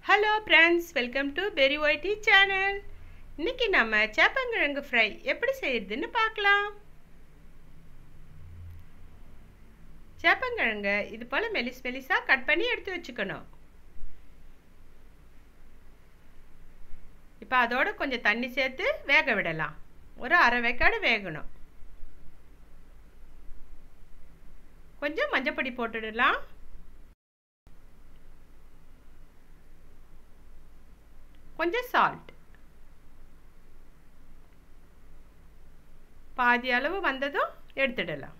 hello friends welcome to Peri YT channel இன்னைக்கு நம்ம சேப்பங்கிழங்கு ஃப்ரை எப்படி செய்யறதுன்னு பார்க்கலாம் சேப்பங்கிழங்க இது போல் மெலிஸ் மெலிஸாக கட் பண்ணி எடுத்து வச்சுக்கணும் இப்போ அதோட கொஞ்சம் தண்ணி சேர்த்து வேக விடலாம் ஒரு அரை வேக்காடு வேகணும் கொஞ்சம் மஞ்சப்பொடி போட்டுடலாம் கொஞ்சம் சால்ட் பாதி அளவு வந்ததும் எடுத்துடலாம்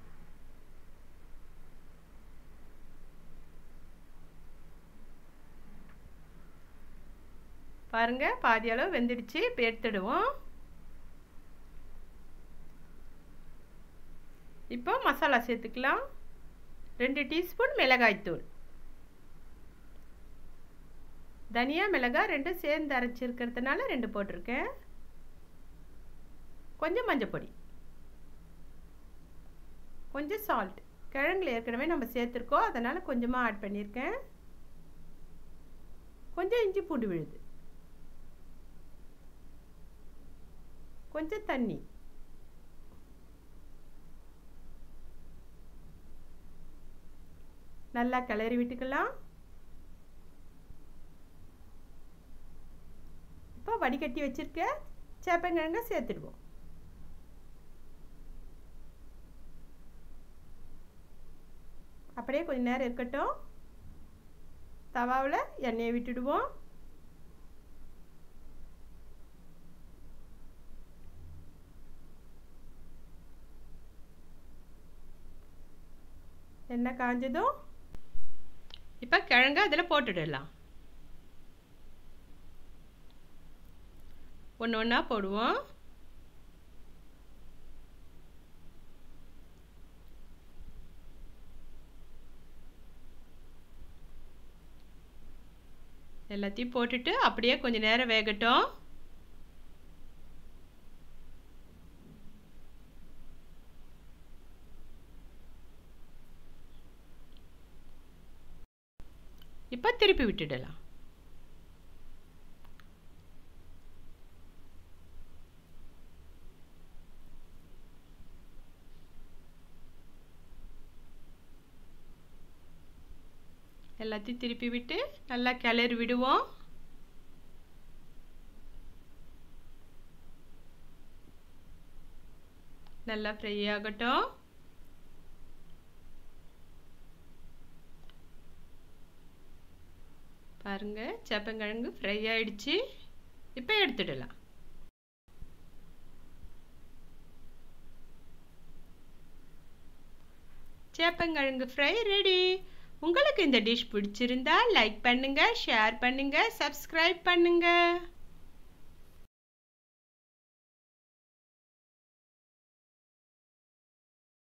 பாருங்க பாதி அளவு வெந்துடுச்சு இப்போ எடுத்துடுவோம் இப்போ மசாலா சேர்த்துக்கலாம் ரெண்டு டீஸ்பூன் மிளகாய்த்தூள் தனியா மிளகாய் ரெண்டும் சேர்ந்து அரைச்சிருக்கிறதுனால ரெண்டு போட்டிருக்கேன் கொஞ்சம் மஞ்சப்பொடி கொஞ்சம் சால்ட் கிழங்குல ஏற்கனவே நம்ம சேர்த்துருக்கோம் அதனால் கொஞ்சமாக ஆட் பண்ணியிருக்கேன் கொஞ்சம் இஞ்சி பூண்டு விழுது கொஞ்சம் தண்ணி நல்லா கிளறி விட்டுக்கலாம் இப்போ வடிகட்டி வச்சுருக்க சேப்பங்கிழங்க சேர்த்துடுவோம் அப்படியே கொஞ்ச நேரம் இருக்கட்டும் தவாவில் எண்ணெயை விட்டுடுவோம் எண்ணெய் காஞ்சதும் இப்போ கிழங்கு அதில் போட்டுடலாம் ஒன்று ஒன்றா போடுவோம் எல்லாத்தையும் போட்டுட்டு அப்படியே கொஞ்சம் நேரம் வேகட்டும் இப்போ திருப்பி விட்டுடலாம் எல்லாத்தையும் திருப்பி விட்டு நல்லா கிளறி விடுவோம் நல்லா ஃப்ரை ஆகட்டும் பாருங்க சேப்பங்கிழங்கு ஃப்ரை ஆயிடுச்சு இப்போ எடுத்துடலாம் சேப்பங்கிழங்கு ஃப்ரை ரெடி உங்களுக்கு இந்த டிஷ் பிடிச்சிருந்தா லைக் பண்ணுங்க ஷேர் பண்ணுங்க சப்ஸ்கிரைப் பண்ணுங்க